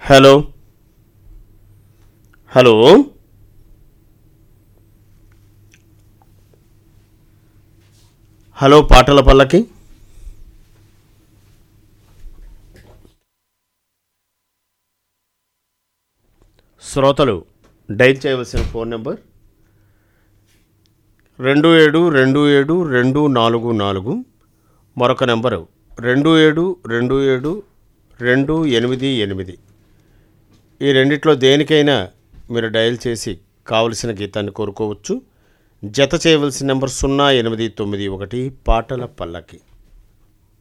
hello hello hello పాటల పల్లకి శ్రోతలు డైల్ చేయవలసిన ఫోన్ నెంబర్ రెండు ఏడు రెండు ఏడు రెండు నాలుగు నాలుగు మరొక నెంబరు రెండు ఏడు రెండు ఏడు రెండు ఎనిమిది ఎనిమిది ఈ రెండిట్లో దేనికైనా మీరు డయల్ చేసి కావలసిన గీతాన్ని కోరుకోవచ్చు జత చేయవలసిన నెంబర్ సున్నా ఎనిమిది తొమ్మిది ఒకటి పాటల పల్లకి